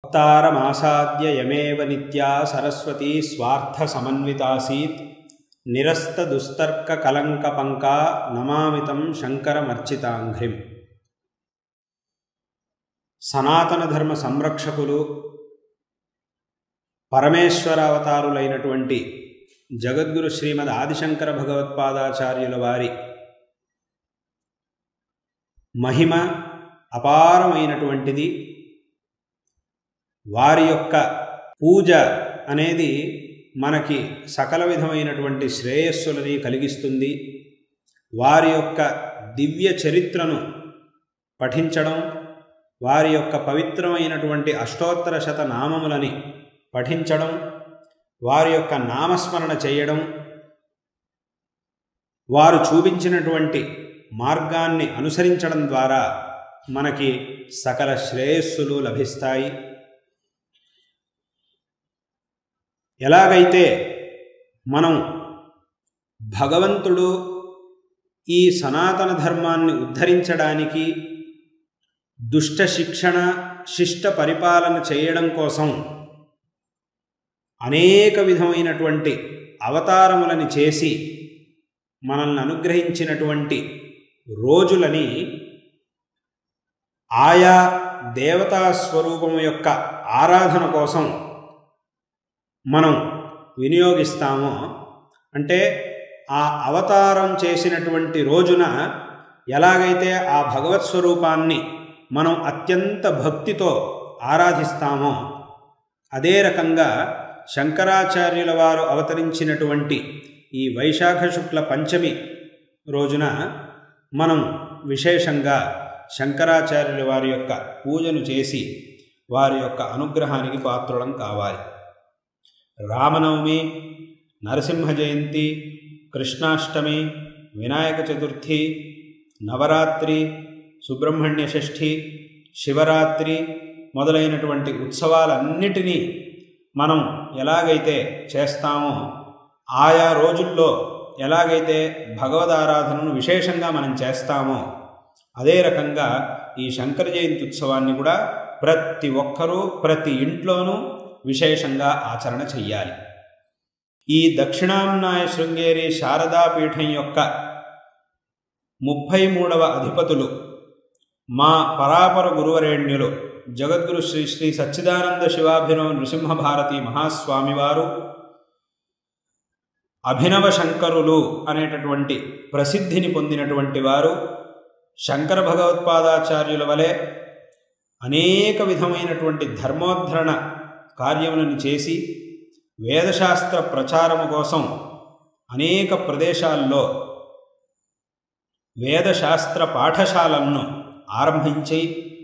అవతారమాసాద్య యమేవ నిత్యా సరస్వతీ స్వార్థసమన్వితాసీత్ నిరస్తదుస్తర్కకలంకపంకా నమామితం శంకరమర్చితాంఘ్రిం సనాతన ధర్మ సంరక్షకులు పరమేశ్వర అవతారులైనటువంటి జగద్గురు శ్రీమద్ ఆదిశంకర భగవత్పాదాచార్యుల వారి మహిమ అపారమైనటువంటిది వారి యొక్క పూజ అనేది మనకి సకల విధమైనటువంటి శ్రేయస్సులని కలిగిస్తుంది వారి యొక్క దివ్య చరిత్రను పఠించడం వారి యొక్క పవిత్రమైనటువంటి అష్టోత్తర శత నామములని పఠించడం వారి యొక్క నామస్మరణ చేయడం వారు చూపించినటువంటి మార్గాన్ని అనుసరించడం ద్వారా మనకి సకల శ్రేయస్సులు లభిస్తాయి ఎలాగైతే మనం భగవంతుడు ఈ సనాతన ధర్మాన్ని ఉద్ధరించడానికి దుష్ట శిక్షణ శిష్ట పరిపాలన చేయడం కోసం అనేక విధమైనటువంటి అవతారములని చేసి మనల్ని అనుగ్రహించినటువంటి రోజులని ఆయా దేవతా స్వరూపము యొక్క ఆరాధన కోసం మనం వినియోగిస్తామో అంటే ఆ అవతారం చేసినటువంటి రోజున ఎలాగైతే ఆ భగవత్ స్వరూపాన్ని మనం అత్యంత భక్తితో ఆరాధిస్తామో అదే రకంగా శంకరాచార్యుల వారు అవతరించినటువంటి ఈ వైశాఖ శుక్ల పంచమి రోజున మనం విశేషంగా శంకరాచార్యుల వారి యొక్క పూజను చేసి వారి యొక్క అనుగ్రహానికి పాత్రులం కావాలి రామనవమి నరసింహ జయంతి కృష్ణాష్టమి వినాయక చతుర్థి నవరాత్రి సుబ్రహ్మణ్య షష్ఠి శివరాత్రి మొదలైనటువంటి ఉత్సవాలన్నిటినీ మనం ఎలాగైతే చేస్తామో ఆయా రోజుల్లో ఎలాగైతే భగవదారాధనను విశేషంగా మనం చేస్తామో అదే రకంగా ఈ శంకర జయంతి ఉత్సవాన్ని కూడా ప్రతి ఒక్కరూ ప్రతి ఇంట్లోనూ విశేషంగా ఆచరణ చెయ్యాలి ఈ దక్షిణాంనాయ శృంగేరి శారదాపీఠం యొక్క ముప్పై మూడవ అధిపతులు మా పరాపర గురువరేణ్యులు జగద్గురు శ్రీ శ్రీ సచ్చిదానంద శివాభినవ నృసింహభారతి మహాస్వామివారు అభినవ శంకరులు అనేటటువంటి ప్రసిద్ధిని పొందినటువంటి వారు శంకర భగవత్పాదాచార్యుల వలె అనేక విధమైనటువంటి ధర్మోద్ధరణ కార్యములను చేసి వేదశాస్త్ర ప్రచారము కోసం అనేక ప్రదేశాల్లో వేదశాస్త్ర పాఠశాలలను ఆరంభించి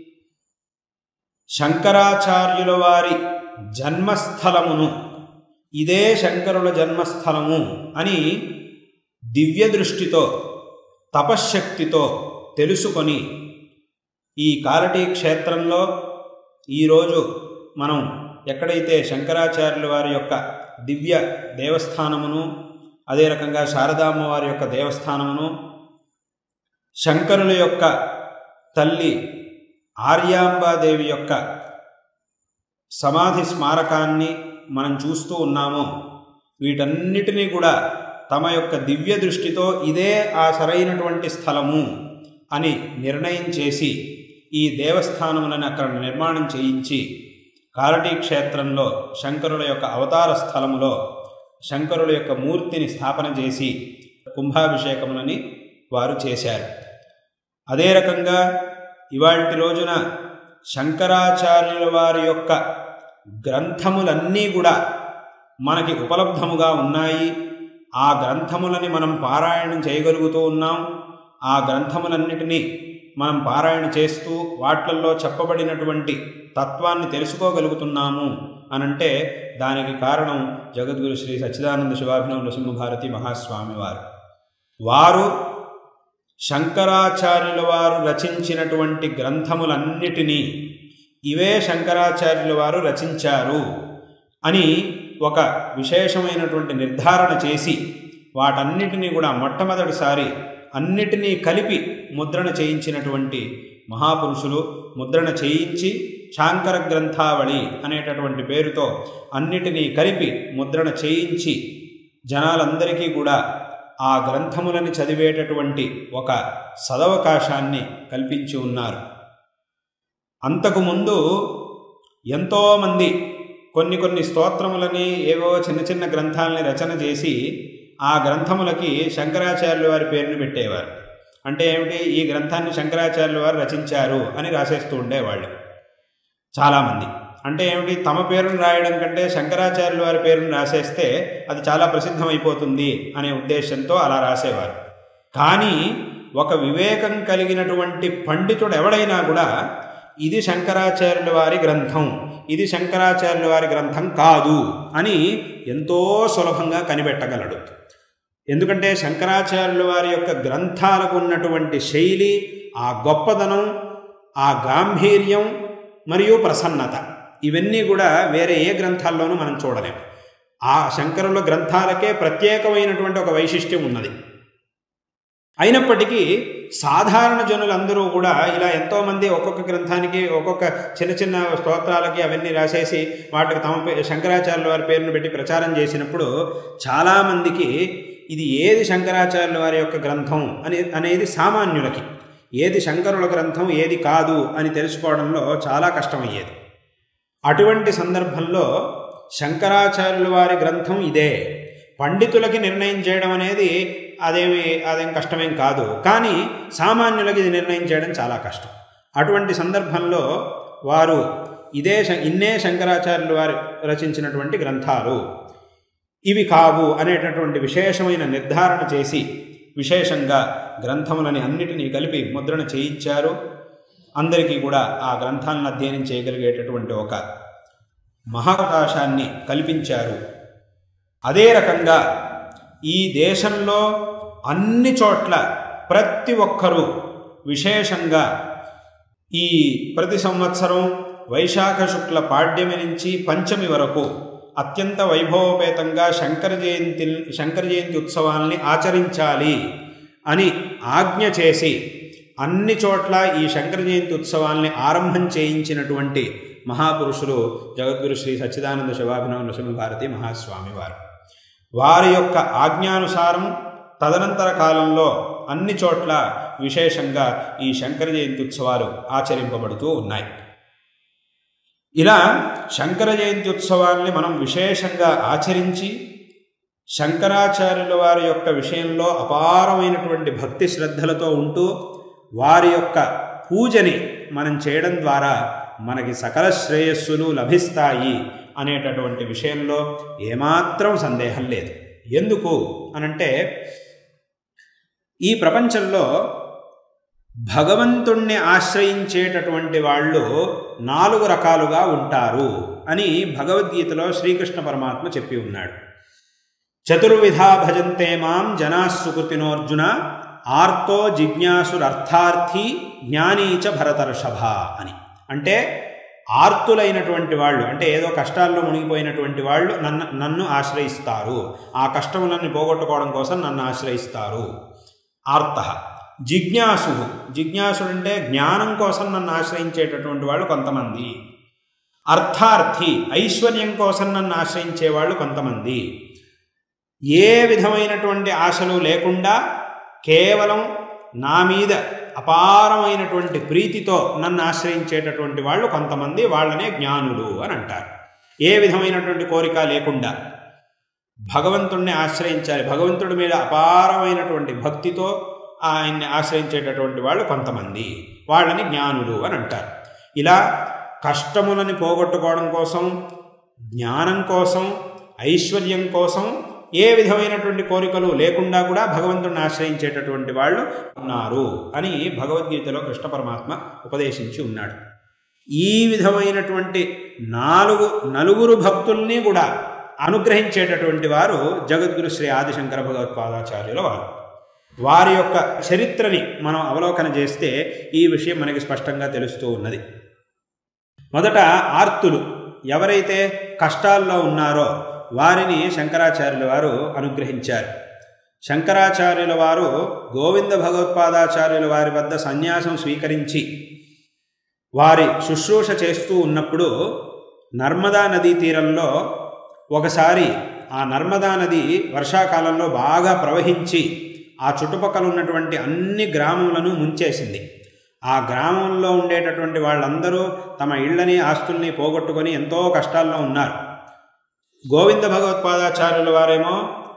శంకరాచార్యుల వారి జన్మస్థలమును ఇదే శంకరుల జన్మస్థలము అని దివ్య దృష్టితో తపశ్శక్తితో తెలుసుకొని ఈ కారటీ క్షేత్రంలో ఈరోజు మనం ఎక్కడైతే శంకరాచార్యుల వారి యొక్క దివ్య దేవస్థానమును అదే రకంగా శారదామ్మ వారి యొక్క దేవస్థానమును శంకరుల యొక్క తల్లి ఆర్యాంబాదేవి యొక్క సమాధి స్మారకాన్ని మనం చూస్తూ ఉన్నామో వీటన్నిటినీ కూడా తమ యొక్క దివ్య దృష్టితో ఇదే ఆ సరైనటువంటి స్థలము అని నిర్ణయం చేసి ఈ దేవస్థానములను అక్కడ నిర్మాణం చేయించి కారటీ క్షేత్రంలో శంకరుల యొక్క అవతార స్థలములో శంకరుల యొక్క మూర్తిని స్థాపన చేసి కుంభాభిషేకములని వారు చేశారు అదే రకంగా ఇవాటి రోజున శంకరాచార్యుల వారి యొక్క గ్రంథములన్నీ కూడా మనకి ఉపలబ్ధముగా ఉన్నాయి ఆ గ్రంథములని మనం పారాయణం చేయగలుగుతూ ఉన్నాం ఆ గ్రంథములన్నిటినీ మనం పారాయణ చేస్తూ వాట్లల్లో చెప్పబడినటువంటి తత్వాన్ని తెలుసుకోగలుగుతున్నాము అనంటే దానికి కారణం జగద్గురు శ్రీ సచ్చిదానంద శివాభినవ నృసింహభారతి మహాస్వామి వారు వారు శంకరాచార్యుల వారు రచించినటువంటి గ్రంథములన్నిటినీ ఇవే శంకరాచార్యుల వారు రచించారు అని ఒక విశేషమైనటువంటి నిర్ధారణ చేసి వాటన్నిటినీ కూడా మొట్టమొదటిసారి అన్నిటినీ కలిపి ముద్రణ చేయించినటువంటి మహాపురుషులు ముద్రణ చేయించి శాంకర గ్రంథావళి అనేటటువంటి పేరుతో అన్నిటినీ కలిపి ముద్రణ చేయించి జనాలందరికీ కూడా ఆ గ్రంథములని చదివేటటువంటి ఒక సదవకాశాన్ని కల్పించి ఉన్నారు అంతకుముందు ఎంతోమంది కొన్ని కొన్ని స్తోత్రములని ఏవో చిన్న చిన్న గ్రంథాలని రచన చేసి ఆ గ్రంథములకి శంకరాచార్యుల వారి పేరుని పెట్టేవారు అంటే ఏమిటి ఈ గ్రంథాన్ని శంకరాచార్యుల వారు రచించారు అని రాసేస్తూ ఉండేవాళ్ళు చాలామంది అంటే ఏమిటి తమ పేరును రాయడం కంటే శంకరాచార్యుల వారి పేరును రాసేస్తే అది చాలా ప్రసిద్ధమైపోతుంది అనే ఉద్దేశంతో అలా రాసేవారు కానీ ఒక వివేకం కలిగినటువంటి పండితుడు ఎవడైనా కూడా ఇది శంకరాచార్యుల వారి గ్రంథం ఇది శంకరాచార్యుల వారి గ్రంథం కాదు అని ఎంతో సులభంగా కనిపెట్టగలడు ఎందుకంటే శంకరాచార్యుల వారి యొక్క గ్రంథాలకు ఉన్నటువంటి శైలి ఆ గొప్పదనం ఆ గాంభీర్యం మరియు ప్రసన్నత ఇవన్నీ కూడా వేరే ఏ గ్రంథాల్లోనూ మనం చూడలేం ఆ శంకరుల గ్రంథాలకే ప్రత్యేకమైనటువంటి ఒక వైశిష్ట్యం ఉన్నది అయినప్పటికీ సాధారణ జనులందరూ కూడా ఇలా ఎంతోమంది ఒక్కొక్క గ్రంథానికి ఒక్కొక్క చిన్న చిన్న స్తోత్రాలకి అవన్నీ రాసేసి వాటికి తమ పే శంకరాచార్యుల వారి పేరును పెట్టి ప్రచారం చేసినప్పుడు చాలామందికి ఇది ఏది శంకరాచార్యుల వారి యొక్క గ్రంథం అని అనేది సామాన్యులకి ఏది శంకరుల గ్రంథం ఏది కాదు అని తెలుసుకోవడంలో చాలా కష్టమయ్యేది అటువంటి సందర్భంలో శంకరాచార్యుల వారి గ్రంథం ఇదే పండితులకి నిర్ణయం చేయడం అనేది అదేమి అదేం కష్టమేం కాదు కానీ సామాన్యులకి ఇది నిర్ణయం చేయడం చాలా కష్టం అటువంటి సందర్భంలో వారు ఇదే ఇన్నే శంకరాచార్యులు వారు రచించినటువంటి గ్రంథాలు ఇవి కావు అనేటటువంటి విశేషమైన నిర్ధారణ చేసి విశేషంగా గ్రంథములని అన్నిటినీ కలిపి ముద్రణ చేయించారు అందరికీ కూడా ఆ గ్రంథాలను అధ్యయనం చేయగలిగేటటువంటి ఒక మహావకాశాన్ని కల్పించారు అదే రకంగా ఈ దేశంలో అన్ని చోట్ల ప్రతి ఒక్కరూ విశేషంగా ఈ ప్రతి సంవత్సరం వైశాఖ శుక్ల పాడ్యమి నుంచి పంచమి వరకు అత్యంత వైభవోపేతంగా శంకర జయంతి శంకర జయంతి ఉత్సవాల్ని ఆచరించాలి అని ఆజ్ఞ చేసి అన్ని చోట్ల ఈ శంకర జయంతి ఉత్సవాల్ని ఆరంభం చేయించినటువంటి మహాపురుషులు జగద్గురు శ్రీ సచ్చిదానంద శివాభినవ నృసింహ భారతి మహాస్వామి వారు వారి యొక్క ఆజ్ఞానుసారం తదనంతర కాలంలో అన్ని చోట్ల విశేషంగా ఈ శంకర జయంతి ఉత్సవాలు ఆచరింపబడుతూ ఉన్నాయి ఇలా శంకర జయంతి ఉత్సవాల్ని మనం విశేషంగా ఆచరించి శంకరాచార్యుల వారి యొక్క విషయంలో అపారమైనటువంటి భక్తి శ్రద్ధలతో ఉంటూ వారి యొక్క పూజని మనం చేయడం ద్వారా మనకి సకల శ్రేయస్సులు లభిస్తాయి అనేటటువంటి విషయంలో ఏమాత్రం సందేహం లేదు ఎందుకు అనంటే ఈ ప్రపంచంలో భగవంతుణ్ణి ఆశ్రయించేటటువంటి వాళ్ళు నాలుగు రకాలుగా ఉంటారు అని భగవద్గీతలో శ్రీకృష్ణ పరమాత్మ చెప్పి ఉన్నాడు చతుర్విధా భజంతే మాం జనా సుకృతినోర్జున ఆర్తో జిజ్ఞాసురర్థార్థి జ్ఞానీచ భరతర్షభ అని అంటే ఆర్తులైనటువంటి వాళ్ళు అంటే ఏదో కష్టాల్లో మునిగిపోయినటువంటి వాళ్ళు నన్ను నన్ను ఆశ్రయిస్తారు ఆ కష్టములన్నీ పోగొట్టుకోవడం కోసం నన్ను ఆశ్రయిస్తారు ఆర్త జిజ్ఞాసు జిజ్ఞాసుడు అంటే జ్ఞానం కోసం నన్ను ఆశ్రయించేటటువంటి వాళ్ళు కొంతమంది అర్థార్థి ఐశ్వర్యం కోసం నన్ను ఆశ్రయించే వాళ్ళు కొంతమంది ఏ విధమైనటువంటి ఆశలు లేకుండా కేవలం నా మీద అపారమైనటువంటి ప్రీతితో నన్ను ఆశ్రయించేటటువంటి వాళ్ళు కొంతమంది వాళ్ళనే జ్ఞానులు అని అంటారు ఏ విధమైనటువంటి కోరిక లేకుండా భగవంతుణ్ణి ఆశ్రయించాలి భగవంతుడి మీద అపారమైనటువంటి భక్తితో ఆయన్ని ఆశ్రయించేటటువంటి వాళ్ళు కొంతమంది వాళ్ళని జ్ఞానులు అని అంటారు ఇలా కష్టములని పోగొట్టుకోవడం కోసం జ్ఞానం కోసం ఐశ్వర్యం కోసం ఏ విధమైనటువంటి కోరికలు లేకుండా కూడా భగవంతుడిని ఆశ్రయించేటటువంటి వాళ్ళు ఉన్నారు అని భగవద్గీతలో కృష్ణ పరమాత్మ ఉపదేశించి ఉన్నాడు ఈ విధమైనటువంటి నాలుగు నలుగురు భక్తుల్ని కూడా అనుగ్రహించేటటువంటి వారు జగద్గురు శ్రీ ఆదిశంకర భగవత్పాదాచార్యుల వారు వారి యొక్క చరిత్రని మనం అవలోకన చేస్తే ఈ విషయం మనకి స్పష్టంగా తెలుస్తూ ఉన్నది మొదట ఆర్తులు ఎవరైతే కష్టాల్లో ఉన్నారో వారిని శంకరాచార్యుల వారు అనుగ్రహించారు శంకరాచార్యుల వారు గోవింద భగవత్పాదాచార్యుల వారి వద్ద సన్యాసం స్వీకరించి వారి శుశ్రూష చేస్తూ ఉన్నప్పుడు నర్మదా నదీ తీరంలో ఒకసారి ఆ నర్మదా నది వర్షాకాలంలో బాగా ప్రవహించి ఆ చుట్టుపక్కల ఉన్నటువంటి అన్ని గ్రామములను ముంచేసింది ఆ గ్రామంలో ఉండేటటువంటి వాళ్ళందరూ తమ ఇళ్ళని ఆస్తుల్ని పోగొట్టుకొని ఎంతో కష్టాల్లో ఉన్నారు గోవింద భగవత్పాదాచార్యుల వారేమో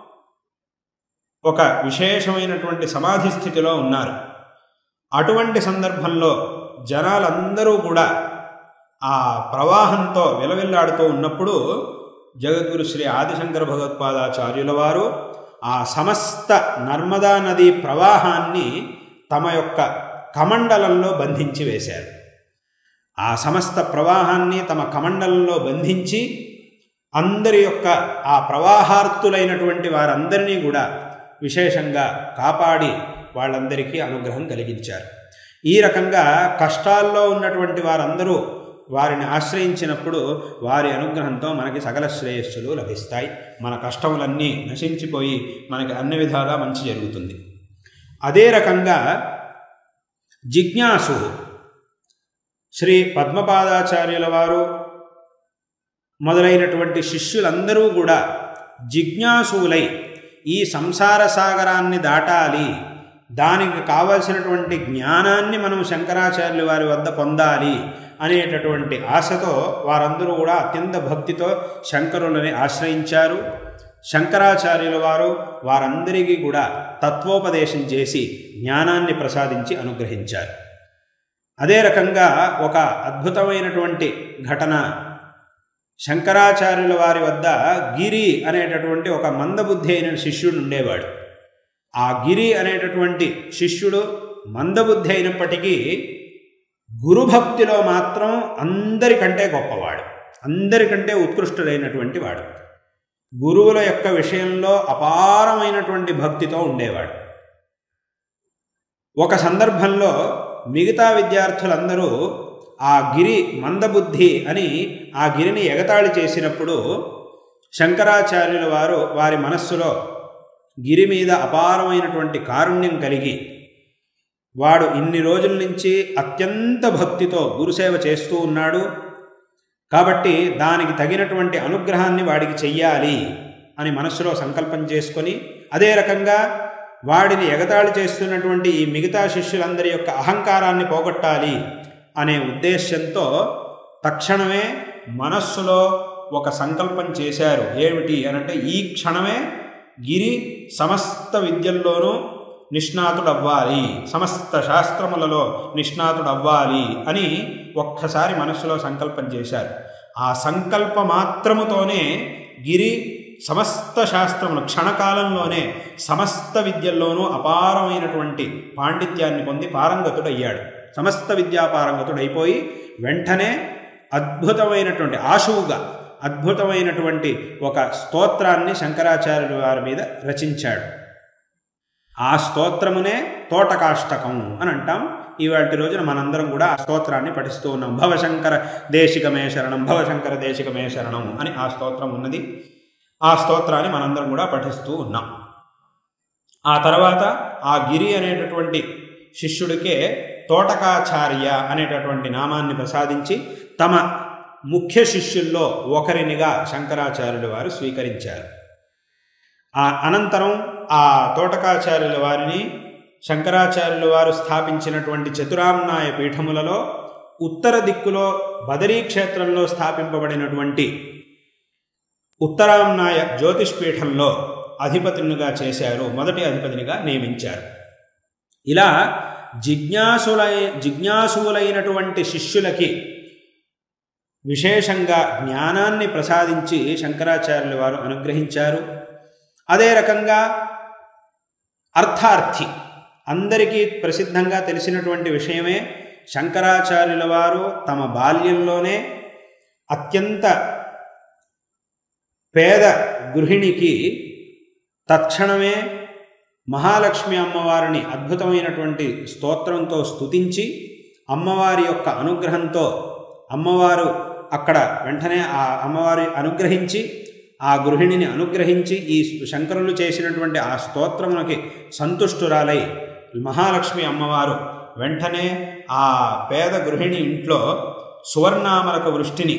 ఒక విశేషమైనటువంటి సమాధి స్థితిలో ఉన్నారు అటువంటి సందర్భంలో జనాలందరూ కూడా ఆ ప్రవాహంతో విలవిల్లాడుతూ ఉన్నప్పుడు జగద్గురు శ్రీ ఆదిశంకర భగవత్పాదాచార్యుల వారు ఆ సమస్త నర్మదా నది ప్రవాహాన్ని తమ యొక్క కమండలంలో బంధించి వేశారు ఆ సమస్త ప్రవాహాన్ని తమ కమండలంలో బంధించి అందరి యొక్క ఆ ప్రవాహార్తులైనటువంటి వారందరినీ కూడా విశేషంగా కాపాడి వాళ్ళందరికీ అనుగ్రహం కలిగించారు ఈ రకంగా కష్టాల్లో ఉన్నటువంటి వారందరూ వారిని ఆశ్రయించినప్పుడు వారి అనుగ్రహంతో మనకి సకల శ్రేయస్సులు లభిస్తాయి మన కష్టములన్నీ నశించిపోయి మనకి అన్ని విధాలా మంచి జరుగుతుంది అదే రకంగా జిజ్ఞాసు శ్రీ పద్మపాదాచార్యుల వారు మొదలైనటువంటి శిష్యులందరూ కూడా జిజ్ఞాసులై ఈ సంసార సాగరాన్ని దాటాలి దానికి కావలసినటువంటి జ్ఞానాన్ని మనం శంకరాచార్యుల వారి వద్ద పొందాలి అనేటటువంటి ఆశతో వారందరూ కూడా అత్యంత భక్తితో శంకరులని ఆశ్రయించారు శంకరాచార్యుల వారు వారందరికీ కూడా తత్వోపదేశం చేసి జ్ఞానాన్ని ప్రసాదించి అనుగ్రహించారు అదే రకంగా ఒక అద్భుతమైనటువంటి ఘటన శంకరాచార్యుల వారి వద్ద గిరి అనేటటువంటి ఒక మందబుద్ధి అయిన శిష్యుడు ఉండేవాడు ఆ గిరి అనేటటువంటి శిష్యుడు మందబుద్ధి అయినప్పటికీ గురుభక్తిలో మాత్రం అందరికంటే గొప్పవాడు అందరికంటే ఉత్కృష్టుడైనటువంటి వాడు గురువుల యొక్క విషయంలో అపారమైనటువంటి భక్తితో ఉండేవాడు ఒక సందర్భంలో మిగతా విద్యార్థులందరూ ఆ గిరి మందబుద్ధి అని ఆ గిరిని ఎగతాళి చేసినప్పుడు శంకరాచార్యుల వారు వారి మనస్సులో గిరి మీద అపారమైనటువంటి కారుణ్యం కలిగి వాడు ఇన్ని రోజుల నుంచి అత్యంత భక్తితో గురుసేవ చేస్తూ ఉన్నాడు కాబట్టి దానికి తగినటువంటి అనుగ్రహాన్ని వాడికి చెయ్యాలి అని మనస్సులో సంకల్పం చేసుకొని అదే రకంగా వాడిని ఎగతాళి చేస్తున్నటువంటి ఈ మిగతా శిష్యులందరి యొక్క అహంకారాన్ని పోగొట్టాలి అనే ఉద్దేశ్యంతో తక్షణమే మనస్సులో ఒక సంకల్పం చేశారు ఏమిటి అనంటే ఈ క్షణమే గిరి సమస్త విద్యల్లోనూ నిష్ణాతుడవ్వాలి సమస్త శాస్త్రములలో నిష్ణాతుడవ్వాలి అని ఒక్కసారి మనస్సులో సంకల్పం చేశారు ఆ సంకల్ప మాత్రముతోనే గిరి సమస్త శాస్త్రములు క్షణకాలంలోనే సమస్త విద్యల్లోనూ అపారమైనటువంటి పాండిత్యాన్ని పొంది పారంగతుడయ్యాడు సమస్త విద్యా పారంగతుడైపోయి వెంటనే అద్భుతమైనటువంటి ఆశువుగా అద్భుతమైనటువంటి ఒక స్తోత్రాన్ని శంకరాచార్యుల వారి మీద రచించాడు ఆ స్తోత్రమునే తోటకాష్టకం అని అంటాం ఇవాటి రోజున మనందరం కూడా ఆ స్తోత్రాన్ని పఠిస్తూ ఉన్నాం భవశంకర దేశికమే శరణం భవశంకర దేశికమే శరణం అని ఆ స్తోత్రం ఉన్నది ఆ స్తోత్రాన్ని మనందరం కూడా పఠిస్తూ ఉన్నాం ఆ తర్వాత ఆ గిరి అనేటటువంటి శిష్యుడికే తోటకాచార్య అనేటటువంటి నామాన్ని ప్రసాదించి తమ ముఖ్య శిష్యుల్లో ఒకరినిగా శంకరాచార్యుల వారు స్వీకరించారు ఆ అనంతరం ఆ తోటకాచార్యుల వారిని శంకరాచార్యుల వారు స్థాపించినటువంటి చతురామ్నాయ పీఠములలో ఉత్తర దిక్కులో బదరీ క్షేత్రంలో స్థాపింపబడినటువంటి ఉత్తరామ్నాయ జ్యోతిష్ పీఠంలో అధిపతినిగా చేశారు మొదటి అధిపతినిగా నియమించారు ఇలా జిజ్ఞాసులై జిజ్ఞాసులైనటువంటి శిష్యులకి విశేషంగా జ్ఞానాన్ని ప్రసాదించి శంకరాచార్యుల వారు అనుగ్రహించారు అదే రకంగా అర్థార్థి అందరికీ ప్రసిద్ధంగా తెలిసినటువంటి విషయమే శంకరాచార్యుల వారు తమ బాల్యంలోనే అత్యంత పేద గృహిణికి తక్షణమే మహాలక్ష్మి అమ్మవారిని అద్భుతమైనటువంటి స్తోత్రంతో స్తుతించి అమ్మవారి యొక్క అనుగ్రహంతో అమ్మవారు అక్కడ వెంటనే ఆ అమ్మవారి అనుగ్రహించి ఆ గృహిణిని అనుగ్రహించి ఈ శంకరులు చేసినటువంటి ఆ స్తోత్రములకి సంతుష్టురాలై మహాలక్ష్మి అమ్మవారు వెంటనే ఆ పేద గృహిణి ఇంట్లో సువర్ణామలక వృష్టిని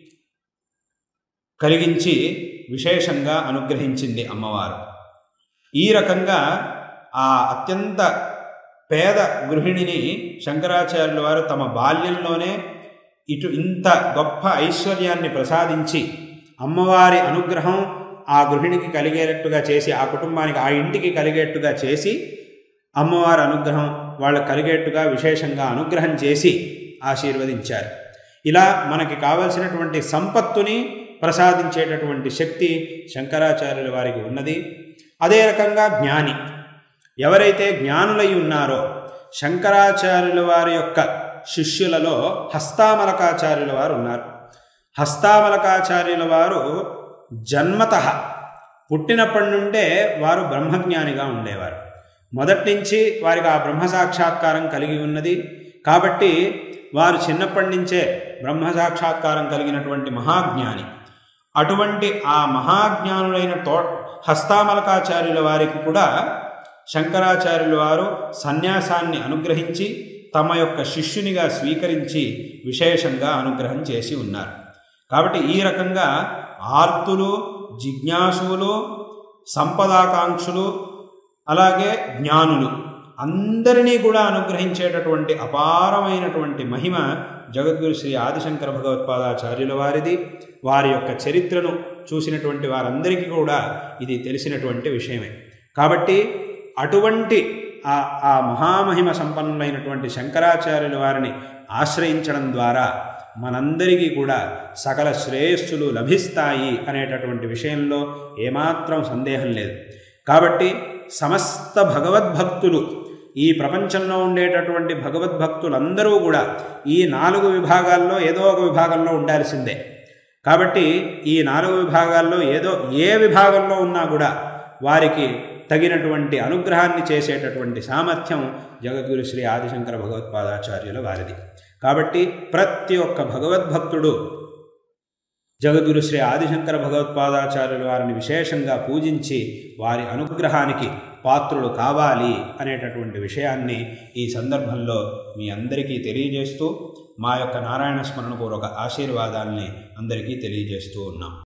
కలిగించి విశేషంగా అనుగ్రహించింది అమ్మవారు ఈ రకంగా ఆ అత్యంత పేద గృహిణిని శంకరాచార్యుల వారు తమ బాల్యంలోనే ఇటు ఇంత గొప్ప ఐశ్వర్యాన్ని ప్రసాదించి అమ్మవారి అనుగ్రహం ఆ గృహిణికి కలిగేటట్టుగా చేసి ఆ కుటుంబానికి ఆ ఇంటికి కలిగేట్టుగా చేసి అమ్మవారి అనుగ్రహం వాళ్ళకు కలిగేట్టుగా విశేషంగా అనుగ్రహం చేసి ఆశీర్వదించారు ఇలా మనకి కావలసినటువంటి సంపత్తుని ప్రసాదించేటటువంటి శక్తి శంకరాచార్యుల వారికి ఉన్నది అదే రకంగా జ్ఞాని ఎవరైతే జ్ఞానులై ఉన్నారో శంకరాచార్యుల వారి యొక్క శిష్యులలో హస్తామలకాచార్యుల వారు ఉన్నారు హస్తామలకాచార్యుల వారు జన్మత పుట్టినప్పటి నుండే వారు బ్రహ్మజ్ఞానిగా ఉండేవారు మొదటి నుంచి వారికి ఆ బ్రహ్మ సాక్షాత్కారం కలిగి ఉన్నది కాబట్టి వారు చిన్నప్పటి నుంచే బ్రహ్మ సాక్షాత్కారం కలిగినటువంటి మహాజ్ఞాని అటువంటి ఆ మహాజ్ఞానులైన తో హస్తామలకాచార్యుల వారికి కూడా శంకరాచార్యుల వారు సన్యాసాన్ని అనుగ్రహించి తమ యొక్క శిష్యునిగా స్వీకరించి విశేషంగా అనుగ్రహం చేసి ఉన్నారు కాబట్టి ఈ రకంగా ఆర్తులు జిజ్ఞాసులు సంపదాకాంక్షులు అలాగే జ్ఞానులు అందరినీ కూడా అనుగ్రహించేటటువంటి అపారమైనటువంటి మహిమ జగద్గురు శ్రీ ఆదిశంకర భగవత్పాదాచార్యుల వారిది వారి యొక్క చరిత్రను చూసినటువంటి వారందరికీ కూడా ఇది తెలిసినటువంటి విషయమే కాబట్టి అటువంటి ఆ ఆ మహామహిమ సంపన్నులైనటువంటి శంకరాచార్యుల వారిని ఆశ్రయించడం ద్వారా మనందరికీ కూడా సకల శ్రేయస్సులు లభిస్తాయి అనేటటువంటి విషయంలో ఏమాత్రం సందేహం లేదు కాబట్టి సమస్త భగవద్భక్తులు ఈ ప్రపంచంలో ఉండేటటువంటి భగవద్భక్తులందరూ కూడా ఈ నాలుగు విభాగాల్లో ఏదో ఒక విభాగంలో ఉండాల్సిందే కాబట్టి ఈ నాలుగు విభాగాల్లో ఏదో ఏ విభాగంలో ఉన్నా కూడా వారికి తగినటువంటి అనుగ్రహాన్ని చేసేటటువంటి సామర్థ్యం జగద్గురు శ్రీ ఆదిశంకర భగవత్పాదాచార్యుల వారిది కాబట్టి ప్రతి ఒక్క భగవద్భక్తుడు జగద్గురు శ్రీ ఆదిశంకర భగవత్పాదాచార్యుల వారిని విశేషంగా పూజించి వారి అనుగ్రహానికి పాత్రులు కావాలి అనేటటువంటి విషయాన్ని ఈ సందర్భంలో మీ అందరికీ తెలియజేస్తూ మా యొక్క నారాయణ స్మరణపూర్వక ఆశీర్వాదాల్ని అందరికీ తెలియజేస్తూ ఉన్నాం